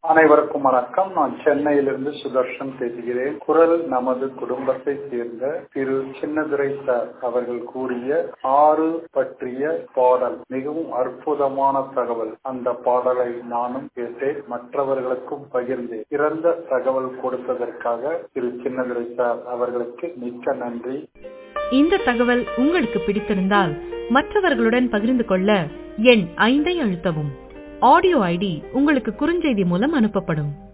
அனைவருக்கும் வணக்கம் நான் சென்னையிலிருந்து சுதர்ஷன் பேசுகிறேன் குரல் நமது குடும்பத்தை சேர்ந்த திரு சின்னதுரை சார் அவர்கள் கூறிய ஆறு பற்றிய பாடல் மிகவும் அற்புதமான தகவல் அந்த பாடலை நானும் கேட்டேன் மற்றவர்களுக்கும் பகிர்ந்தேன் சிறந்த தகவல் கொடுத்ததற்காக திரு சின்னதுரை சார் அவர்களுக்கு மிக்க நன்றி இந்த தகவல் உங்களுக்கு பிடித்திருந்தால் மற்றவர்களுடன் பகிர்ந்து கொள்ள எண் ஐந்தை அழுத்தவும் ஆடியோ ஐடி உங்களுக்கு குறுஞ்செய்தி மூலம் அனுப்பப்படும்